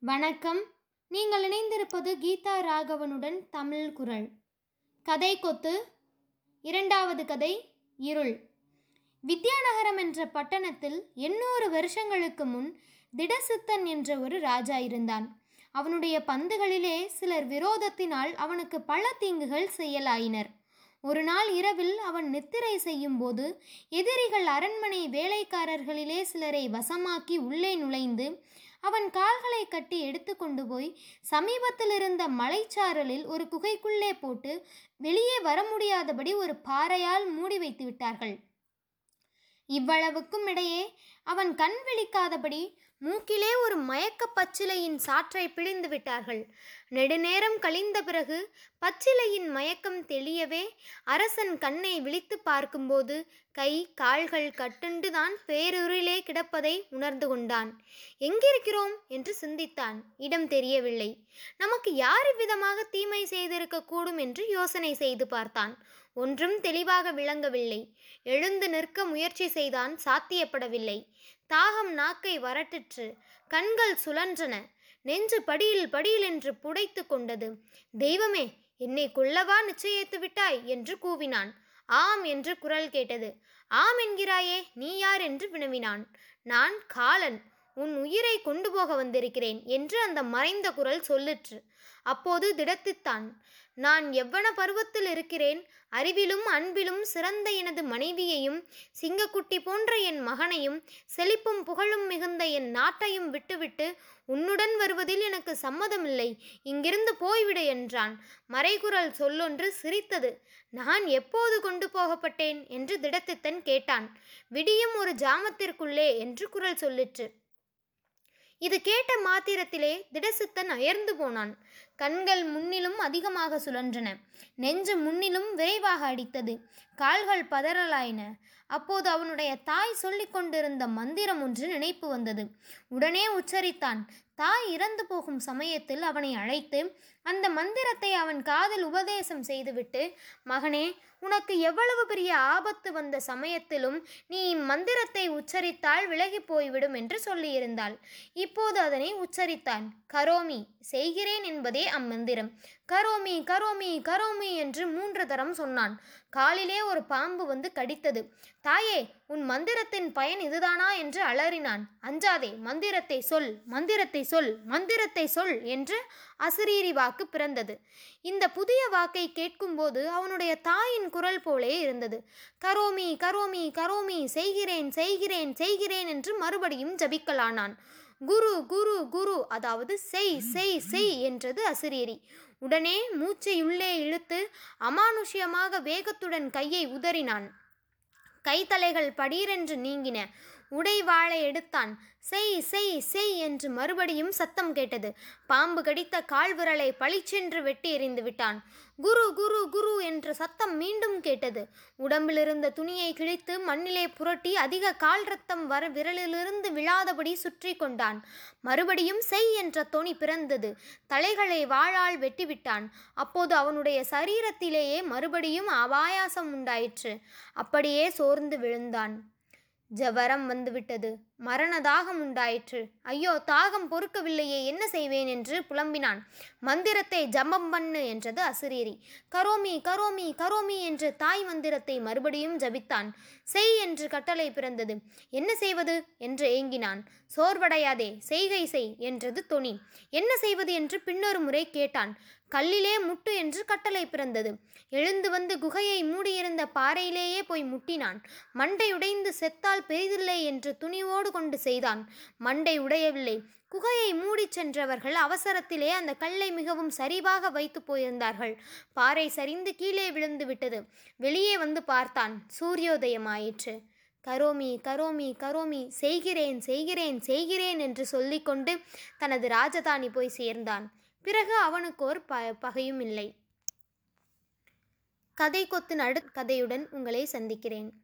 வணக்கம் நீங்கள் இணைந்திருப்பது கீதா ராகவனுடன் தமிழ் குரல் கதை கொத்து இரண்டாவது கதை இருள் வித்யாநகரம் என்ற பட்டணத்தில் எண்ணூறு வருஷங்களுக்கு முன் திடசித்தன் என்ற ஒரு ராஜா இருந்தான் அவனுடைய பந்துகளிலே சிலர் விரோதத்தினால் அவனுக்கு பல தீங்குகள் செய்யலாயினர் ஒரு நாள் இரவில் அவன் நித்திரை செய்யும்போது எதிரிகள் அரண்மனை வேலைக்காரர்களிலே சிலரை வசமாக்கி உள்ளே நுழைந்து அவன் கால்களை கட்டி எடுத்துக்கொண்டு போய் சமீபத்தில் இருந்த மலைச்சாரலில் ஒரு குகைக்குள்ளே போட்டு வெளியே வர முடியாதபடி ஒரு பாறையால் மூடி வைத்து விட்டார்கள் இவ்வளவுக்கும் இடையே அவன் கண் விழிக்காதபடி மூக்கிலே ஒரு மயக்கப் பச்சிலையின் சாற்றை பிழிந்து விட்டார்கள் நெடுநேரம் கழிந்த பிறகு பச்சிலையின் மயக்கம் தெளியவே அரசன் கண்ணை விழித்து பார்க்கும்போது கை கால்கள் கட்டுண்டுதான் பேருரிலே கிடப்பதை உணர்ந்து கொண்டான் எங்கிருக்கிறோம் என்று சிந்தித்தான் இடம் தெரியவில்லை நமக்கு யார் விதமாக தீமை செய்திருக்க கூடும் என்று யோசனை செய்து பார்த்தான் ஒன்றும் தெளிவாக விளங்கவில்லை எழுந்து நிற்க முயற்சி செய்தான் சாத்தியப்படவில்லை தாகம் நாக்கை வரட்டிற்று கண்கள் சுழன்றன நெஞ்சு படியில் படியில் என்று புடைத்து கொண்டது தெய்வமே என்னை கொல்லவா நிச்சயித்து விட்டாய் என்று கூவினான் ஆம் என்று குரல் கேட்டது ஆம் என்கிறாயே நீ யார் என்று வினவினான் நான் காலன் உன் உயிரை கொண்டு போக வந்திருக்கிறேன் என்று அந்த மறைந்த குரல் சொல்லிற்று அப்போது திடத்தித்தான் நான் எவ்வன பருவத்தில் இருக்கிறேன் அறிவிலும் அன்பிலும் சிறந்த எனது மனைவியையும் சிங்கக்குட்டி போன்ற என் மகனையும் செழிப்பும் புகழும் மிகுந்த என் நாட்டையும் விட்டுவிட்டு உன்னுடன் வருவதில் எனக்கு சம்மதமில்லை இங்கிருந்து போய்விடு என்றான் மறைகுரல் சொல்லொன்று சிரித்தது நான் எப்போது கொண்டு போகப்பட்டேன் என்று திடத்தித்தன் கேட்டான் விடியும் ஒரு ஜாமத்திற்குள்ளே என்று குரல் சொல்லிற்று இது கேட்ட மாத்திரத்திலே திடசித்தன் அயர்ந்து போனான் கண்கள் முன்னிலும் அதிகமாக சுழன்றன நெஞ்சு முன்னிலும் விரைவாக அடித்தது கால்கள் பதறலாயின அப்போது அவனுடைய தாய் சொல்லிக் கொண்டிருந்த மந்திரம் ஒன்று நினைப்பு வந்தது உடனே உச்சரித்தான் தாய் இறந்து போகும் சமயத்தில் அவனை அழைத்து அந்த மந்திரத்தை அவன் காதில் உபதேசம் செய்துவிட்டு மகனே உனக்கு எவ்வளவு பெரிய ஆபத்து வந்த சமயத்திலும் நீ இம்மந்திரத்தை உச்சரித்தால் விலகி போய்விடும் என்று சொல்லியிருந்தாள் இப்போது அதனை உச்சரித்தான் கரோமி செய்கிறேன் என்பதே அம்மந்திரம் கரோமி கரோமி கரோமி என்று மூன்று தரம் சொன்னான் காலிலே ஒரு பாம்பு வந்து கடித்தது தாயே உன் மந்திரத்தின் பயன் இதுதானா என்று அலறினான் அஞ்சாதே மந்திரத்தை சொல் மந்திரத்தை சொல் மந்திரத்தை சொல் என்று அசிரீரி வாக்கு பிறந்தது இந்த புதிய வாக்கை கேட்கும்போது அவனுடைய தாயின் குரல் போலே இருந்தது கரோமி கரோமி கரோமி செய்கிறேன் செய்கிறேன் செய்கிறேன் என்று மறுபடியும் ஜபிக்கலானான் குரு குரு குரு அதாவது செய் செய் செய் என்றது அசிரீரி உடனே மூச்சை உள்ளே இழுத்து அமானுஷ்யமாக வேகத்துடன் கையை உதறினான் கைத்தலைகள் படீரென்று நீங்கின உடை வாளை எடுத்தான் செய் செய் செய் என்று மறுபடியும் சத்தம் கேட்டது பாம்பு கடித்த கால் விரலை பளிச்சென்று வெட்டி எறிந்து விட்டான் குரு குரு குரு என்ற சத்தம் மீண்டும் கேட்டது உடம்பிலிருந்த துணியை கிழித்து மண்ணிலே புரட்டி அதிக கால் ரத்தம் வர விரலிலிருந்து விழாதபடி சுற்றி கொண்டான் மறுபடியும் செய் என்ற தொனி பிறந்தது தலைகளை வாளால் வெட்டிவிட்டான் அப்போது அவனுடைய சரீரத்திலேயே மறுபடியும் அபாயாசம் உண்டாயிற்று அப்படியே சோர்ந்து விழுந்தான் ஜவரம் வந்துவிட்டது மரண தாகம் உண்டாயிற்று ஐயோ தாகம் பொறுக்கவில்லையே என்ன செய்வேன் என்று புலம்பினான் மந்திரத்தை ஜம்பம் பண்ணு என்றது அசிரீரி கரோமி கரோமி கரோமி என்று தாய் மந்திரத்தை மறுபடியும் ஜபித்தான் செய் என்று கட்டளை பிறந்தது என்ன செய்வது என்று ஏங்கினான் சோர்வடையாதே செய்கை செய் என்றது தொனி என்ன செய்வது என்று பின்னொரு முறை கேட்டான் கல்லிலே முட்டு என்று கட்டளை பிறந்தது எழுந்து வந்து குகையை மூடியிருந்த பாறையிலேயே போய் முட்டினான் மண்டை உடைந்து செத்தால் பெரிதில்லை என்று துணிவோடு கொண்டு செய்தான் மண்டை உடையவில்லை குகையை மூடிச் சென்றவர்கள் அவசரத்திலே அந்த கல்லை மிகவும் சரிவாக வைத்து போயிருந்தார்கள் பாறை சரிந்து கீழே விழுந்து விட்டது வெளியே வந்து பார்த்தான் சூரியோதயமாயிற்று கரோமி கரோமி கரோமி செய்கிறேன் செய்கிறேன் செய்கிறேன் என்று சொல்லிக்கொண்டு தனது ராஜதானி போய் சேர்ந்தான் பிறகு அவனுக்கு ஒரு ப பகையும் இல்லை கதை கொத்து நடு கதையுடன் உங்களை சந்திக்கிறேன்